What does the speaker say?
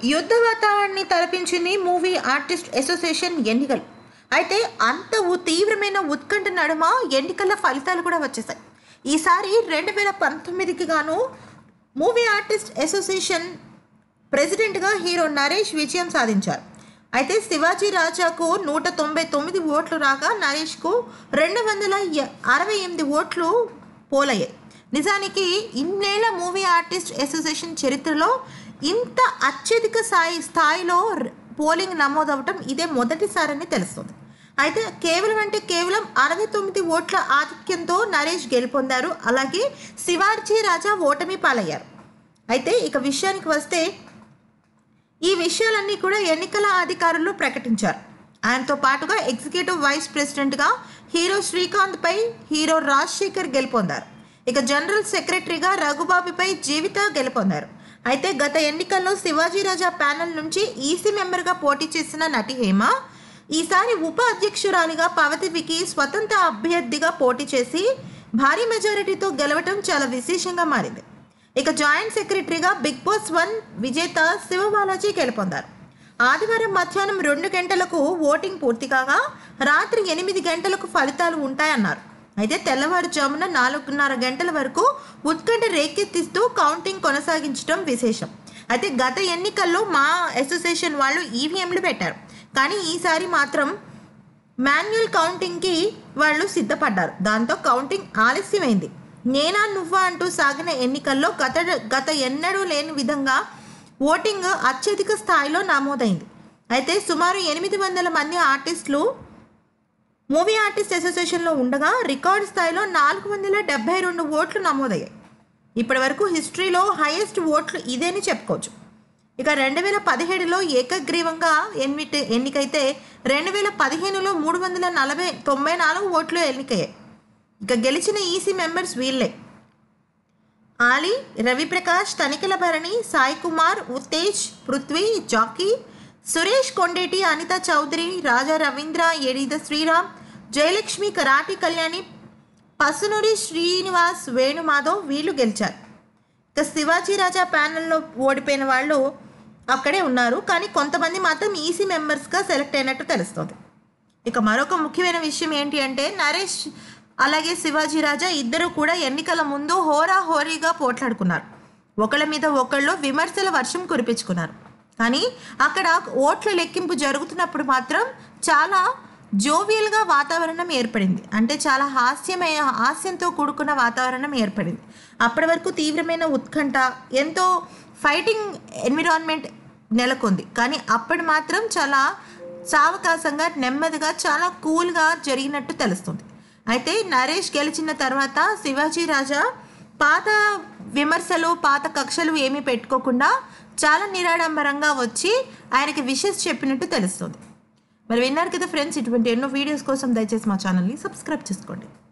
యుద్ధ వాతావరణాన్ని తలపించింది movie artist association ఎన్నికలు అయితే అంత ఉ- తీవ్రమైన ఉత్కంఠ నడుమ ఎన్నికల ఫలితాలు కూడా వచ్చేసాయి ఈసారి రెండు వేల పంతొమ్మిదికి గాను మూవీ ఆర్టిస్ట్ అసోసియేషన్ ప్రెసిడెంట్గా హీరో నరేష్ విజయం సాధించారు అయితే శివాజీ రాజాకు నూట తొంభై తొమ్మిది ఓట్లు రాగా నరేష్కు రెండు వందల య- అరవై ఎనిమిది ఓట్లు పోలయ్యాయి నిజానికి ఇన్నేళ్ల మూవీ ఆర్టిస్ట్ అసోసియేషన్ చరిత్రలో ఇంత అత్యధిక స్థాయి స్థాయిలో ర- పోలింగ్ నమోదవటం ఇదే మొదటిసారని తెలుస్తుంది అయితే కేవలం అంటే కేవలం అరవై తొమ్మిది ఓట్ల ఆధిక్యంతో నరేష్ గెలుపొందారు అలాగే శివాజీ రాజా ఓటమి పాలయ్యారు అయితే ఇక విషయానికి వస్తే ఈ విషయాలన్నీ కూడా ఎన్నికల అధికారులు ప్రకటించారు ఆయనతో పాటుగా ఎగ్జిక్యూటివ్ వైస్ ప్రెసిడెంట్గా హీరో శ్రీకాంత్పై హీరో రాజశేఖర్ గెలుపొందారు ఇక జనరల్ సెక్రటరీగా రఘుబాబుపై జీవిత గెలుపొందారు అయితే గత ఎన్నికల్లో శివాజీ రాజా ప్యానెల్ నుంచి ఈసీ మెంబర్గా పోటీ చేసిన నటి హేమ ఈసారి ఉప అధ్యక్షురాలిగా పవతివికి స్వతంత్ర అభ్యర్థిగా పోటీ చేసి భారీ మెజారిటీతో గెలవటం చాలా విశేషంగా మారింది ఇక జాయింట్ సెక్రటరీగా బిగ్ బాస్ వన్ విజేత శివబాలాజీ గెలుపొందారు ఆదివారం మధ్యాహ్నం రెండు గంటలకు ఓటింగ్ పూర్తి కాగా రాత్రి ఎనిమిది గంటలకు ఫలితాలు ఉంటాయన్నారు అయితే తెల్లవారుజామున నాలుగున్నర గంటల వరకు ఉత్కంఠ రేకెత్తిస్తూ కౌంటింగ్ కొనసాగించడం విశేషం అయితే గత ఎన్నికల్లో మా అసోసియేషన్ వాళ్ళు ఈవీఎంలు పెట్టారు కానీ ఈసారి మాత్రం మాన్యువల్ కౌంటింగ్కి వాళ్ళు సిద్ధపడ్డారు దాంతో కౌంటింగ్ ఆలస్యమైంది నేనా నువ్వా అంటూ సాగిన ఎన్నికల్లో గత గత ఎన్నడూ లేని విధంగా ఓటింగ్ అత్యధిక స్థాయిలో నమోదైంది అయితే సుమారు ఎనిమిది వందల మంది ఆర్టిస్టులు మూవీ ఆర్టిస్ట్ అసోసియేషన్లో ఉండగా రికార్డు స్థాయిలో నాలుగు వందల డెబ్బై రెండు ఓట్లు నమోదయ్యాయి ఇప్పటి వరకు హిస్టరీలో హైయెస్ట్ ఓట్లు ఇదేని చెప్పుకోవచ్చు ఇక రెండు వేల పదిహేడులో ఏకగ్రీవంగా ఎన్నిటి ఎన్నికైతే రెండు వేల పదిహేనులో మూడు వందల నలభై తొంభై నాలుగు ఓట్లు ఎన్నికయ్యాయి ఇక గెలిచిన ఈసీ మెంబర్స్ వీళ్ళే ఆలీ రవిప్రకాష్ తనిఖీల భరణి సాయి కుమార్ ఉత్తేజ్ పృథ్వీ జాకీ సురేష్ కొండేటి అనిత చౌదరి రాజా రవీంద్ర ఎడిద శ్రీరామ్ జయలక్ష్మి కరాటి కళ్యాణి పసునూరి శ్రీనివాస్ వేణుమాధవ్ వీళ్ళు గెలిచారు ఇక శివాజీ రాజా ప్యానెల్లో ఓడిపోయిన వాళ్ళు అక్కడే ఉన్నారు కానీ కొంతమంది మాత్రం ఈసీ మెంబర్స్గా సెలెక్ట్ అయినట్టు తెలుస్తుంది ఇక మరొక ముఖ్యమైన విషయం ఏంటి అంటే నరేష్ అలాగే శివాజీ రాజా ఇద్దరు కూడా ఎన్నికల ముందు హోరా హోరీగా పోట్లాడుకున్నారు ఒకళ్ళ మీద ఒకళ్ళు విమర్శల వర్షం కురిపించుకున్నారు కానీ అక్కడ ఓట్ల లెక్కింపు జరుగుతున్నప్పుడు మాత్రం చాలా జోవియల్గా వాతావరణం ఏర్పడింది అంటే చాలా హాస్యమయ హాస్యంతో కూడుకున్న వాతావరణం ఏర్పడింది అప్పటి వరకు తీవ్రమైన ఉత్కంఠ ఎంతో ఫైటింగ్ ఎన్విరాన్మెంట్ నెలకొంది కానీ అప్పుడు మాత్రం చాలా సావకాశంగా నెమ్మదిగా చాలా కూల్గా జరిగినట్టు తెలుస్తుంది అయితే నరేష్ గెలిచిన తర్వాత శివాజీ రాజా పాత విమర్శలు పాత కక్షలు ఏమీ పెట్టుకోకుండా చాలా నిరాడంబరంగా వచ్చి ఆయనకి విషెస్ చెప్పినట్టు తెలుస్తుంది మరి విన్నారు కదా ఫ్రెండ్స్ ఇటువంటి ఎన్నో వీడియోస్ కోసం దయచేసి మా ఛానల్ని సబ్స్క్రైబ్ చేసుకోండి